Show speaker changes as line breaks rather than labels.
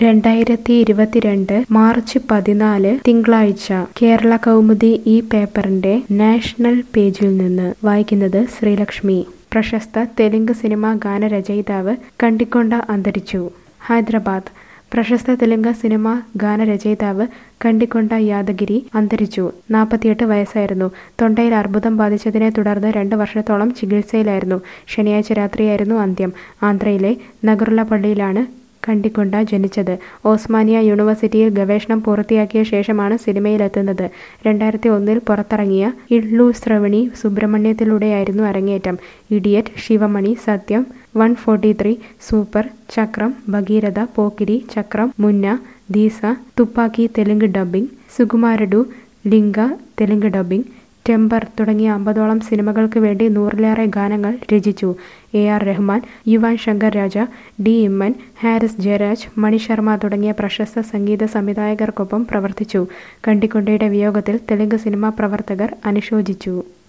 രണ്ടായിരത്തി ഇരുപത്തിരണ്ട് മാർച്ച് പതിനാല് തിങ്കളാഴ്ച കേരള കൗമുദി ഈ പേപ്പറിന്റെ നാഷണൽ പേജിൽ നിന്ന് വായിക്കുന്നത് ശ്രീലക്ഷ്മി പ്രശസ്ത തെലുങ്ക് സിനിമാ ഗാനരചയിതാവ് കണ്ടിക്കൊണ്ട അന്തരിച്ചു ഹൈദരാബാദ് പ്രശസ്ത തെലുങ്ക് സിനിമാ ഗാനരചയിതാവ് കണ്ടിക്കൊണ്ട യാദഗിരി അന്തരിച്ചു നാൽപ്പത്തിയെട്ട് വയസ്സായിരുന്നു തൊണ്ടയിൽ അർബുദം ബാധിച്ചതിനെ തുടർന്ന് രണ്ട് വർഷത്തോളം ചികിത്സയിലായിരുന്നു ശനിയാഴ്ച രാത്രിയായിരുന്നു അന്ത്യം ആന്ധ്രയിലെ നഗറുള്ളപള്ളിയിലാണ് കണ്ടിക്കൊണ്ട ജനിച്ചത് ഓസ്മാനിയ യൂണിവേഴ്സിറ്റിയിൽ ഗവേഷണം പൂർത്തിയാക്കിയ ശേഷമാണ് സിനിമയിലെത്തുന്നത് രണ്ടായിരത്തി ഒന്നിൽ പുറത്തിറങ്ങിയ ഇള്ളു ശ്രവണി സുബ്രഹ്മണ്യത്തിലൂടെയായിരുന്നു അരങ്ങേറ്റം ഇഡിയറ്റ് ശിവമണി സത്യം വൺ ഫോർട്ടി ത്രീ സൂപ്പർ ചക്രം ഭഗീരഥ Pokiri Chakram Munna Deesa Thuppakki Telugu dubbing Sukumarudu Lingaa Telugu dubbing temper തുടങ്ങിയ അമ്പതോളം സിനിമകൾക്ക് വേണ്ടി നൂറിലേറെ ഗാനങ്ങൾ രചിച്ചു A R Rahman Yuvan Shankar Raja D Imman Harris Jayaraj Mani Sharma തുടങ്ങിയ പ്രശസ്ത സംഗീത സംവിധായകർക്കൊപ്പം പ്രവർത്തിച്ചു കണ്ടിക്കൊണ്ടയുടെ വിയോഗത്തിൽ തെലുങ്ക് സിനിമാ പ്രവർത്തകർ അനുശോചിച്ചു